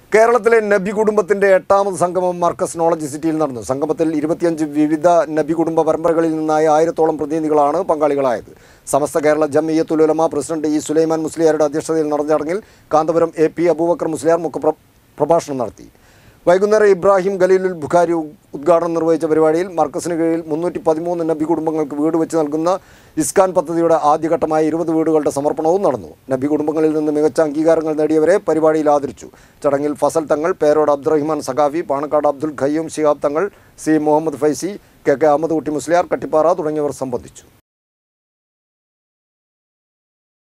കേരളത്തിലെ നബി കുടുംബത്തിന്റെ എട്ടാമത് സംഗമം മർക്കസ് നോളജ് സിറ്റിയിൽ നടന്നു സംഗമത്തിൽ ഇരുപത്തിയഞ്ച് വിവിധ നബി കുടുംബ പരമ്പരകളിൽ നിന്നായ ആയിരത്തോളം പ്രതിനിധികളാണ് പങ്കാളികളായത് സമസ്ത കേരള ജമിയത്തുലുലമ പ്രസിഡന്റ് ഇ സുലൈമാൻ മുസ്ലിയാരുടെ അധ്യക്ഷതയിൽ നടന്ന ചടങ്ങിൽ കാന്തപുരം എ പി അബൂബക്കർ മുസ്ലിയാർ മുഖ്യ പ്രഭാഷണം നടത്തി വൈകുന്നേരം ഇബ്രാഹിം ഖലീലുൽ ബുഖാരി ഉ- ഉദ്ഘാടനം നിർവഹിച്ച പരിപാടിയിൽ മർക്കസിന് കീഴിൽ മുന്നൂറ്റി പതിമൂന്ന് നബി കുടുംബങ്ങൾക്ക് വീട് വെച്ച് നൽകുന്ന ഇസ്കാൻ പദ്ധതിയുടെ ആദ്യഘട്ടമായ ഇരുപത് വീടുകളുടെ സമർപ്പണവും നടന്നു നബി കുടുംബങ്ങളിൽ നിന്ന് മികച്ച അംഗീകാരങ്ങൾ നേടിയവരെ പരിപാടിയിൽ ആദരിച്ചു ചടങ്ങിൽ ഫസൽ തങ്ങൾ പേരോട് Abdurahiman Saqafi Panakkad Abdul Khayyum Shihab Thangal C Muhammad Faizy K K Ahmed Kutty Musliyar Kattippara തുടങ്ങിയവർ സംബന്ധിച്ചു